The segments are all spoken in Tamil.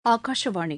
ஆகாஷவாணி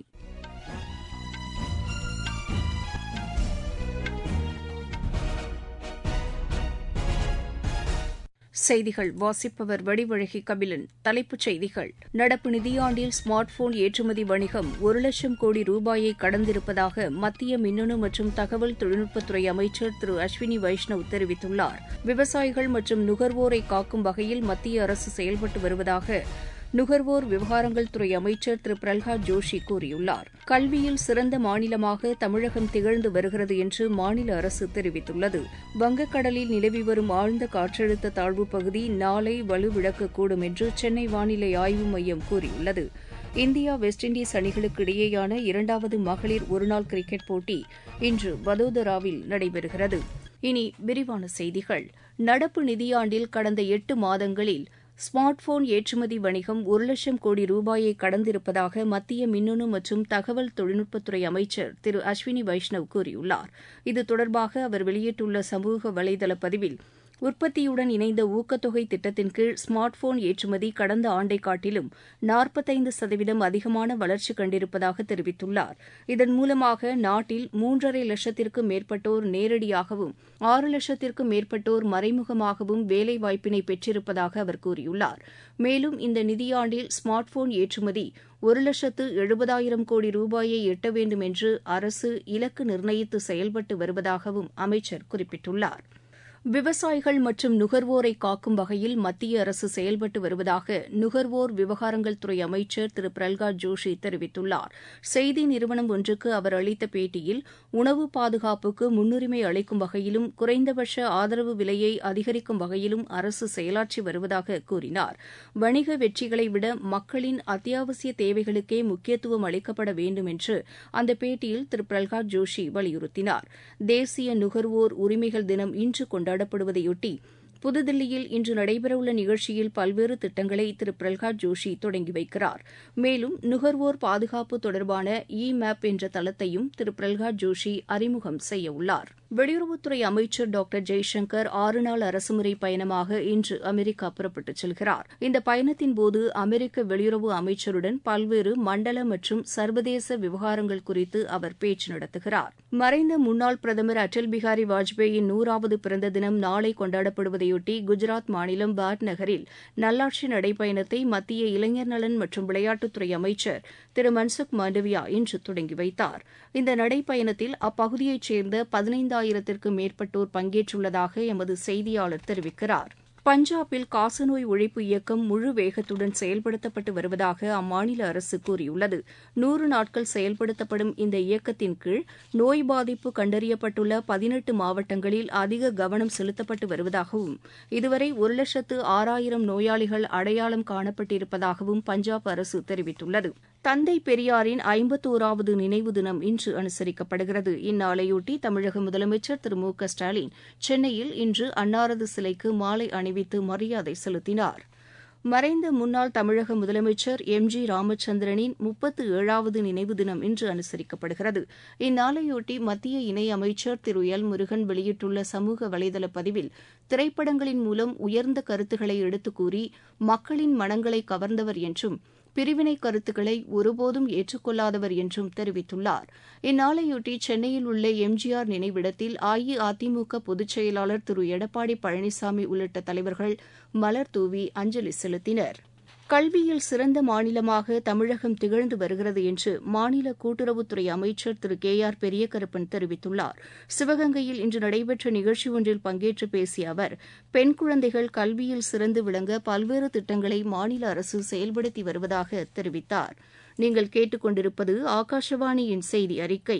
செய்திகள் வாசிப்பவர் வடிவழகி கபிலன் தலைப்புச் செய்திகள் நடப்பு நிதியாண்டில் ஸ்மார்ட் போன் ஏற்றுமதி வணிகம் ஒரு லட்சம் கோடி ரூபாயை கடந்திருப்பதாக மத்திய மின்னணு மற்றும் தகவல் தொழில்நுட்பத்துறை அமைச்சர் திரு அஸ்வினி வைஷ்ணவ் தெரிவித்துள்ளார் விவசாயிகள் மற்றும் நுகர்வோரை காக்கும் வகையில் மத்திய அரசு செயல்பட்டு வருவதாக நுகர்வோர் விவகாரங்கள் துறை அமைச்சர் திரு பிரல்ஹாத் ஜோஷி கூறியுள்ளார் கல்வியில் சிறந்த மாநிலமாக தமிழகம் திகழ்ந்து வருகிறது என்று மாநில அரசு தெரிவித்துள்ளது வங்கக்கடலில் நிலவி வரும் ஆழ்ந்த காற்றழுத்த தாழ்வுப் பகுதி நாளை வலுவிழக்கக்கூடும் என்று சென்னை வானிலை ஆய்வு மையம் கூறியுள்ளது இந்தியா வெஸ்ட் இண்டீஸ் அணிகளுக்கு இடையேயான இரண்டாவது மகளிர் ஒருநாள் கிரிக்கெட் போட்டி இன்று வதோதராவில் நடைபெறுகிறது இனி விரிவான செய்திகள் நடப்பு நிதியாண்டில் கடந்த எட்டு மாதங்களில் ஸ்மார்ட் போன் ஏற்றுமதி வணிகம் ஒரு லட்சம் கோடி ரூபாயை கடந்திருப்பதாக மத்திய மின்னணு மற்றும் தகவல் தொழில்நுட்பத்துறை அமைச்சர் திரு அஸ்வினி வைஷ்ணவ் கூறியுள்ளார் இது தொடர்பாக அவர் வெளியிட்டுள்ள சமூக வலைதள பதிவில் உற்பத்தியுடன் இணைந்த ஊக்கத்தொகை திட்டத்தின் கீழ் ஸ்மார்ட் போன் ஏற்றுமதி கடந்த ஆண்டை காட்டிலும் நாற்பத்தைந்து சதவீதம் அதிகமான வளர்ச்சி கண்டிருப்பதாக தெரிவித்துள்ளார் இதன் மூலமாக நாட்டில் மூன்றரை லட்சத்திற்கும் மேற்பட்டோர் நேரடியாகவும் ஆறு லட்சத்திற்கும் மேற்பட்டோர் மறைமுகமாகவும் வேலைவாய்ப்பினை பெற்றிருப்பதாக அவர் கூறியுள்ளார் மேலும் இந்த நிதியாண்டில் ஸ்மார்ட் போன் ஏற்றுமதி ஒரு லட்சத்து எழுபதாயிரம் கோடி ரூபாயை எட்ட வேண்டும் என்று அரசு இலக்கு நிர்ணயித்து செயல்பட்டு வருவதாகவும் அமைச்சர் குறிப்பிட்டுள்ளார் விவசாயிகள் மற்றும் நுகர்வோரை காக்கும் வகையில் மத்திய அரசு செயல்பட்டு வருவதாக நுகர்வோர் விவகாரங்கள் துறை அமைச்சர் திரு பிரல்காத் ஜோஷி தெரிவித்துள்ளார் செய்தி நிறுவனம் ஒன்றுக்கு அவர் அளித்த பேட்டியில் உணவு பாதுகாப்புக்கு முன்னுரிமை அளிக்கும் வகையிலும் குறைந்தபட்ச ஆதரவு விலையை அதிகரிக்கும் வகையிலும் அரசு செயலாற்றி வருவதாக கூறினார் வணிக வெற்றிகளை விட மக்களின் அத்தியாவசிய தேவைகளுக்கே முக்கியத்துவம் அளிக்கப்பட வேண்டும் என்று அந்த பேட்டியில் திரு பிரல்காத் ஜோஷி வலியுறுத்தினார் தேசிய நுகர்வோர் உரிமைகள் தினம் இன்று கொண்டாட கொண்டாடப்படுவதையொட்டி புதுதில்லியில் இன்று நடைபெறவுள்ள நிகழ்ச்சியில் பல்வேறு திட்டங்களை திரு பிரல்ஹாத் ஜோஷி தொடங்கி வைக்கிறார் மேலும் நுகர்வோர் பாதுகாப்பு தொடர்பான இ மேப் என்ற தளத்தையும் திரு பிரல்ஹாத் ஜோஷி அறிமுகம் செய்யவுள்ளார் வெளியுறவுத்துறை அமைச்சர் டாக்டர் ஜெய்சங்கர் ஆறு நாள் அரசுமுறை பயணமாக இன்று அமெரிக்கா புறப்பட்டுச் செல்கிறார் இந்த பயணத்தின்போது அமெரிக்க வெளியுறவு அமைச்சருடன் பல்வேறு மண்டல மற்றும் சர்வதேச விவகாரங்கள் குறித்து அவர் பேச்சு நடத்துகிறார் மறைந்த முன்னாள் பிரதமர் அடல் பிகாரி வாஜ்பேயின் நூறாவது பிறந்த தினம் நாளை கொண்டாடப்படுவதையொட்டி குஜராத் மாநிலம் பாட் நகரில் நல்லாட்சி நடைப்பயணத்தை மத்திய இளைஞர் நலன் மற்றும் விளையாட்டுத்துறை அமைச்சர் திரு மன்சுக் மாண்டவியா இன்று தொடங்கி வைத்தார் இந்த நடைப்பயணத்தில் அப்பகுதியைச் சேர்ந்த பதினைந்து ஆயிரத்திற்கும் மேற்பட்டோர் பங்கேற்றுள்ளதாக எமது செய்தியாளர் தெரிவிக்கிறார் பஞ்சாபில் காசநோய் ஒழிப்பு இயக்கம் முழு வேகத்துடன் செயல்படுத்தப்பட்டு வருவதாக அம்மாநில அரசு கூறியுள்ளது நூறு நாட்கள் செயல்படுத்தப்படும் இந்த இயக்கத்தின் கீழ் நோய் பாதிப்பு கண்டறியப்பட்டுள்ள பதினெட்டு மாவட்டங்களில் அதிக கவனம் செலுத்தப்பட்டு வருவதாகவும் இதுவரை ஒரு லட்சத்து ஆறாயிரம் நோயாளிகள் அடையாளம் காணப்பட்டிருப்பதாகவும் பஞ்சாப் அரசு தெரிவித்துள்ளது தந்தை பெரியாரின் ஐம்பத்தோராவது நினைவு தினம் இன்று அனுசரிக்கப்படுகிறது இந்நாளையொட்டி தமிழக முதலமைச்சர் திரு மு க ஸ்டாலின் சென்னையில் இன்று அன்னாரது சிலைக்கு மாலை அணிவித்து மரியாதை செலுத்தினார் மறைந்த முன்னாள் தமிழக முதலமைச்சர் எம் ஜி ராமச்சந்திரனின் முப்பத்து ஏழாவது நினைவு தினம் இன்று அனுசரிக்கப்படுகிறது இந்நாளையொட்டி மத்திய இணையமைச்சர் திரு எல் முருகன் வெளியிட்டுள்ள சமூக வலைதள பதிவில் திரைப்படங்களின் மூலம் உயர்ந்த கருத்துக்களை எடுத்துக் கூறி மக்களின் மனங்களை கவர்ந்தவர் என்றும் பிரிவினை கருத்துக்களை ஒருபோதும் ஏற்றுக்கொள்ளாதவர் என்றும் தெரிவித்துள்ளார் இந்நாளையொட்டி சென்னையில் உள்ள எம்ஜிஆர் நினைவிடத்தில் அஇஅதிமுக பொதுச் செயலாளர் திரு எடப்பாடி பழனிசாமி உள்ளிட்ட தலைவர்கள் மலர் தூவி அஞ்சலி செலுத்தினர் கல்வியில் சிறந்த மாநிலமாக தமிழகம் திகழ்ந்து வருகிறது என்று மாநில கூட்டுறவுத்துறை அமைச்சர் திரு கே ஆர் பெரியகருப்பன் தெரிவித்துள்ளார் சிவகங்கையில் இன்று நடைபெற்ற நிகழ்ச்சி ஒன்றில் பங்கேற்று பேசிய அவர் பெண் குழந்தைகள் கல்வியில் சிறந்து விளங்க பல்வேறு திட்டங்களை மாநில அரசு செயல்படுத்தி வருவதாக தெரிவித்தார் நீங்கள் கேட்டுக்கொண்டிருப்பது ஆகாஷவாணியின் செய்தி அறிக்கை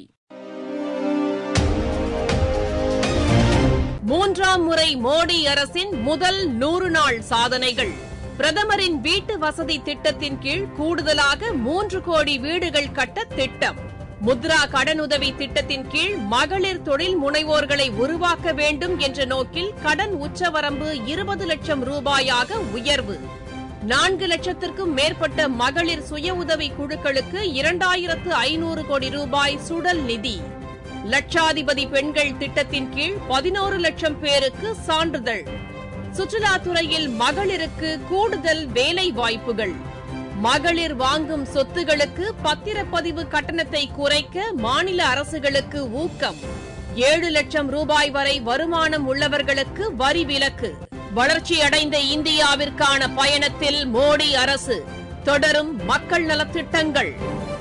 மூன்றாம் முறை மோடி அரசின் முதல் நூறு நாள் சாதனைகள் பிரதமரின் வீட்டு வசதி திட்டத்தின் கீழ் கூடுதலாக மூன்று கோடி வீடுகள் கட்ட திட்டம் முத்ரா கடனுதவி திட்டத்தின் கீழ் மகளிர் தொழில் முனைவோர்களை உருவாக்க வேண்டும் என்ற நோக்கில் கடன் உச்சவரம்பு இருபது லட்சம் ரூபாயாக உயர்வு நான்கு லட்சத்திற்கும் மேற்பட்ட மகளிர் சுய உதவி குழுக்களுக்கு இரண்டாயிரத்து ஐநூறு கோடி ரூபாய் சுடல் நிதி லட்சாதிபதி பெண்கள் திட்டத்தின் கீழ் பதினோரு லட்சம் பேருக்கு சான்றிதழ் சுற்றுலாத்துறையில் மகளிருக்கு கூடுதல் வேலை வாய்ப்புகள் மகளிர் வாங்கும் சொத்துகளுக்கு பத்திரப்பதிவு கட்டணத்தை குறைக்க மாநில அரசுகளுக்கு ஊக்கம் ஏழு லட்சம் ரூபாய் வரை வருமானம் உள்ளவர்களுக்கு வரி விலக்கு வளர்ச்சியடைந்த இந்தியாவிற்கான பயணத்தில் மோடி அரசு தொடரும் மக்கள் நலத்திட்டங்கள்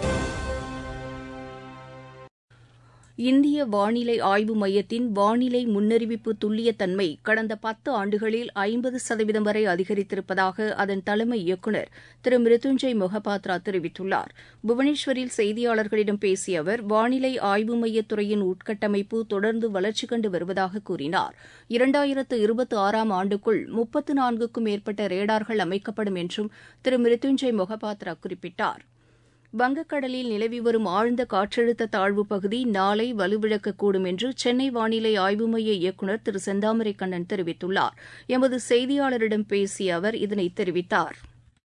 இந்திய வானிலை ஆய்வு மையத்தின் வானிலை முன்னறிவிப்பு துல்லியத்தன்மை கடந்த பத்து ஆண்டுகளில் ஐம்பது சதவீதம் வரை அதிகரித்திருப்பதாக அதன் தலைமை இயக்குநர் திரு மிருத்துஞ்சய் மொஹபாத்ரா தெரிவித்துள்ளார் புவனேஸ்வரில் செய்தியாளர்களிடம் பேசிய அவர் வானிலை ஆய்வு மையத்துறையின் உட்கட்டமைப்பு தொடர்ந்து வளர்ச்சி கண்டு வருவதாக கூறினார் இரண்டாயிரத்து இருபத்தி ஆறாம் ஆண்டுக்குள் முப்பத்து நான்குக்கும் மேற்பட்ட ரேடார்கள் அமைக்கப்படும் என்றும் திரு மிருத்துஞ்சய் மொஹபாத்ரா குறிப்பிட்டார் வங்கக்கடலில் நிலவி வரும் ஆழ்ந்த காற்றழுத்த தாழ்வு பகுதி நாளை வலுவிழக்கக்கூடும் என்று சென்னை வானிலை ஆய்வு மைய இயக்குநர் திரு செந்தாமரை கண்ணன் தெரிவித்துள்ளார் எமது செய்தியாளரிடம் பேசிய அவர் இதனை தெரிவித்தார்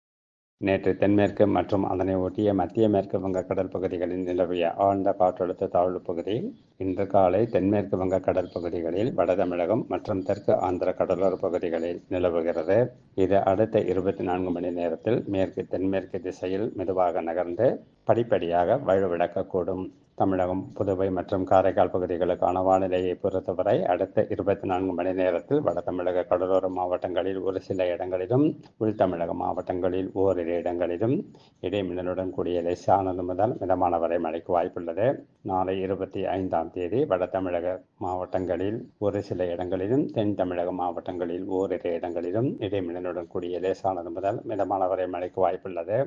நேற்று தென்மேற்கு மற்றும் அதனை ஒட்டிய மத்திய மேற்கு வங்கக்கடல் பகுதிகளில் நிலவிய ஆழ்ந்த காற்றழுத்த தாழ்வு பகுதியில் இன்று காலை தென்மேற்கு வங்கக்கடல் பகுதிகளில் வட தமிழகம் மற்றும் தெற்கு ஆந்திர கடலோர பகுதிகளில் நிலவுகிறது இது அடுத்த இருபத்தி நான்கு மணி நேரத்தில் மேற்கு தென்மேற்கு திசையில் மெதுவாக நகர்ந்து படிப்படியாக வலுவிழக்கக்கூடும் தமிழகம் புதுவை மற்றும் காரைக்கால் பகுதிகளுக்கான வானிலையை பொறுத்தவரை அடுத்த இருபத்தி நான்கு மணி நேரத்தில் வட தமிழக கடலோர மாவட்டங்களில் ஒரு சில இடங்களிலும் உள் தமிழக மாவட்டங்களில் ஓரிரு இடங்களிலும் இடைமின்னலுடன் கூடிய லேசானது முதல் மிதமான வரை மழைக்கு வாய்ப்புள்ளது நாளை இருபத்தி ஐந்தாம் தேதி வட தமிழக மாவட்டங்களில் ஒரு சில இடங்களிலும் தென் தமிழக மாவட்டங்களில் ஓரிரு இடங்களிலும் இடைமின்னலுடன் கூடிய லேசானது முதல் மிதமான வரை மழைக்கு வாய்ப்புள்ளது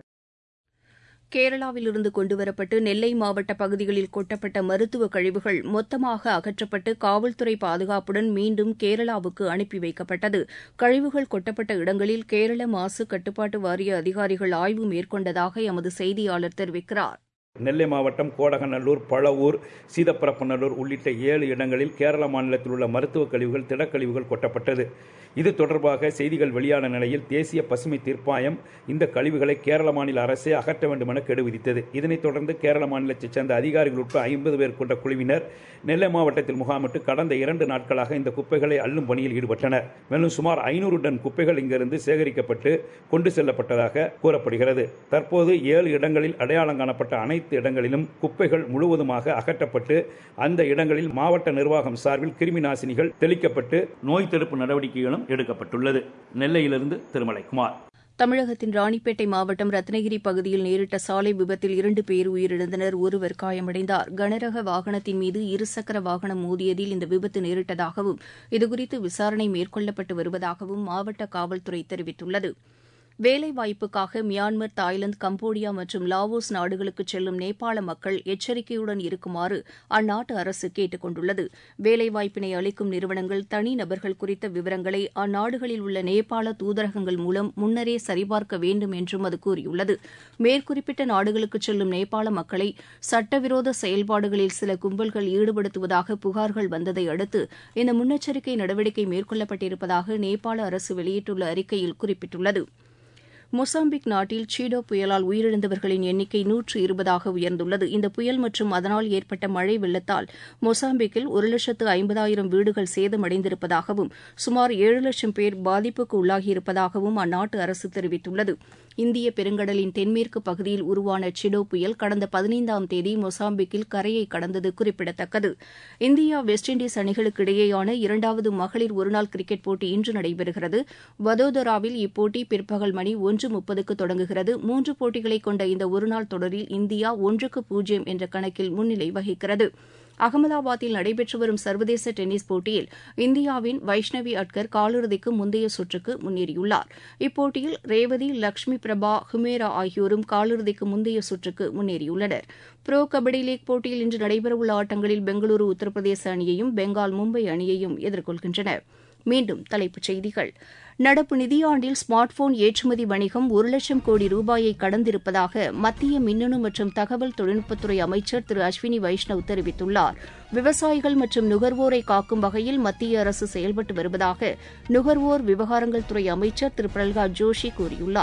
கேரளாவிலிருந்து கொண்டுவரப்பட்டு நெல்லை மாவட்ட பகுதிகளில் கொட்டப்பட்ட மருத்துவ கழிவுகள் மொத்தமாக அகற்றப்பட்டு காவல்துறை பாதுகாப்புடன் மீண்டும் கேரளாவுக்கு அனுப்பி வைக்கப்பட்டது கழிவுகள் கொட்டப்பட்ட இடங்களில் கேரள மாசு கட்டுப்பாட்டு வாரிய அதிகாரிகள் ஆய்வு மேற்கொண்டதாக எமது செய்தியாளர் தெரிவிக்கிறார் நெல்லை மாவட்டம் கோடகநல்லூர் பழவூர் சீதப்பரப்பநல்லூர் உள்ளிட்ட ஏழு இடங்களில் கேரள மாநிலத்தில் உள்ள மருத்துவ கழிவுகள் திடக்கழிவுகள் கொட்டப்பட்டது இது தொடர்பாக செய்திகள் வெளியான நிலையில் தேசிய பசுமை தீர்ப்பாயம் இந்த கழிவுகளை கேரள மாநில அரசே அகற்ற வேண்டும் என கெடு விதித்தது இதனைத் தொடர்ந்து கேரள மாநிலத்தைச் சேர்ந்த அதிகாரிகள் உட்பட ஐம்பது பேர் கொண்ட குழுவினர் நெல்லை மாவட்டத்தில் முகாமிட்டு கடந்த இரண்டு நாட்களாக இந்த குப்பைகளை அள்ளும் பணியில் ஈடுபட்டனர் மேலும் சுமார் ஐநூறு டன் குப்பைகள் இங்கிருந்து சேகரிக்கப்பட்டு கொண்டு செல்லப்பட்டதாக கூறப்படுகிறது தற்போது ஏழு இடங்களில் அடையாளம் காணப்பட்ட அனைத்து இடங்களிலும் குப்பைகள் முழுவதுமாக அகற்றப்பட்டு அந்த இடங்களில் மாவட்ட நிர்வாகம் சார்பில் கிருமி நாசினிகள் தெளிக்கப்பட்டு நோய் தடுப்பு நடவடிக்கைகளும் எடுக்கப்பட்டுள்ளது நெல்லையிலிருந்து திருமலைக்குமார் தமிழகத்தின் ராணிப்பேட்டை மாவட்டம் ரத்னகிரி பகுதியில் நேரிட்ட சாலை விபத்தில் இரண்டு பேர் உயிரிழந்தனர் ஒருவர் காயமடைந்தார் கனரக வாகனத்தின் மீது இருசக்கர வாகனம் மோதியதில் இந்த விபத்து நேரிட்டதாகவும் இதுகுறித்து விசாரணை மேற்கொள்ளப்பட்டு வருவதாகவும் மாவட்ட காவல்துறை தெரிவித்துள்ளது வேலைவாய்ப்புக்காக மியான்மர் தாய்லாந்து கம்போடியா மற்றும் லாவோஸ் நாடுகளுக்கு செல்லும் நேபாள மக்கள் எச்சரிக்கையுடன் இருக்குமாறு அந்நாட்டு அரசு கேட்டுக் கொண்டுள்ளது வேலைவாய்ப்பினை அளிக்கும் நிறுவனங்கள் தனிநபர்கள் குறித்த விவரங்களை அந்நாடுகளில் உள்ள நேபாள தூதரகங்கள் மூலம் முன்னரே சரிபார்க்க வேண்டும் என்றும் அது கூறியுள்ளது மேற்குறிப்பிட்ட நாடுகளுக்கு செல்லும் நேபாள மக்களை சட்டவிரோத செயல்பாடுகளில் சில கும்பல்கள் ஈடுபடுத்துவதாக புகார்கள் வந்ததை அடுத்து இந்த முன்னெச்சரிக்கை நடவடிக்கை மேற்கொள்ளப்பட்டிருப்பதாக நேபாள அரசு வெளியிட்டுள்ள அறிக்கையில் குறிப்பிட்டுள்ளது மொசாம்பிக் நாட்டில் சீடோ புயலால் உயிரிழந்தவர்களின் எண்ணிக்கை நூற்று இருபதாக உயர்ந்துள்ளது இந்த புயல் மற்றும் அதனால் ஏற்பட்ட மழை வெள்ளத்தால் மொசாம்பிக்கில் ஒரு லட்சத்து ஐம்பதாயிரம் வீடுகள் சேதமடைந்திருப்பதாகவும் சுமார் ஏழு லட்சம் பேர் பாதிப்புக்கு உள்ளாகியிருப்பதாகவும் அந்நாட்டு அரசு தெரிவித்துள்ளது இந்திய பெருங்கடலின் தென்மேற்கு பகுதியில் உருவான சிடோ புயல் கடந்த பதினைந்தாம் தேதி மொசாம்பிக்கில் கரையை கடந்தது குறிப்பிடத்தக்கது இந்தியா வெஸ்ட் இண்டீஸ் அணிகளுக்கு இடையேயான இரண்டாவது மகளிர் ஒருநாள் கிரிக்கெட் போட்டி இன்று நடைபெறுகிறது வதோதராவில் இப்போட்டி பிற்பகல் மணி ஒன்று முப்பதுக்கு தொடங்குகிறது மூன்று போட்டிகளை கொண்ட இந்த ஒருநாள் தொடரில் இந்தியா ஒன்றுக்கு பூஜ்ஜியம் என்ற கணக்கில் முன்னிலை வகிக்கிறது அகமதாபாத்தில் நடைபெற்று வரும் சர்வதேச டென்னிஸ் போட்டியில் இந்தியாவின் வைஷ்ணவி அட்கர் காலிறுதிக்கு முந்தைய சுற்றுக்கு முன்னேறியுள்ளார் இப்போட்டியில் ரேவதி லக்ஷ்மி பிரபா ஹுமேரா ஆகியோரும் காலிறுதிக்கு முந்தைய சுற்றுக்கு முன்னேறியுள்ளனர் புரோ கபடி லீக் போட்டியில் இன்று நடைபெறவுள்ள ஆட்டங்களில் பெங்களூரு உத்தரப்பிரதேச அணியையும் பெங்கால் மும்பை அணியையும் எதிர்கொள்கின்றன மீண்டும் தலைப்புச் செய்திகள் நடப்பு நிதியாண்டில் ஸ்மார்ட் போன் ஏற்றுமதி வணிகம் ஒரு லட்சம் கோடி ரூபாயை கடந்திருப்பதாக மத்திய மின்னணு மற்றும் தகவல் தொழில்நுட்பத்துறை அமைச்சர் திரு அஸ்வினி வைஷ்ணவ் தெரிவித்துள்ளார் விவசாயிகள் மற்றும் நுகர்வோரை காக்கும் வகையில் மத்திய அரசு செயல்பட்டு வருவதாக நுகர்வோர் விவகாரங்கள் துறை அமைச்சர் திரு பிரல்ஹாத் ஜோஷி கூறியுள்ளார்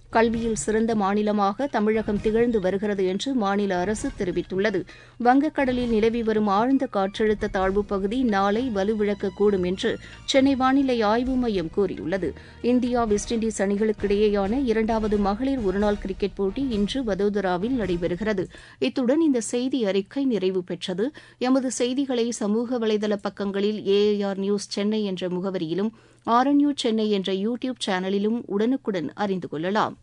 கல்வியில் சிறந்த மாநிலமாக தமிழகம் திகழ்ந்து வருகிறது என்று மாநில அரசு தெரிவித்துள்ளது வங்கக்கடலில் நிலவி வரும் ஆழ்ந்த காற்றழுத்த தாழ்வுப் பகுதி நாளை வலுவிழக்கக்கூடும் என்று சென்னை வானிலை ஆய்வு மையம் கூறியுள்ளது இந்தியா வெஸ்ட் இண்டீஸ் அணிகளுக்கிடையேயான இரண்டாவது மகளிர் ஒருநாள் கிரிக்கெட் போட்டி இன்று வதோதராவில் நடைபெறுகிறது இத்துடன் இந்த செய்தி அறிக்கை நிறைவு பெற்றது எமது செய்திகளை சமூக வலைதள பக்கங்களில் ஏஐஆர் நியூஸ் சென்னை என்ற முகவரியிலும் ஆர்என்யூ சென்னை என்ற யூ டியூப் சேனலிலும் உடனுக்குடன் அறிந்து கொள்ளலாம்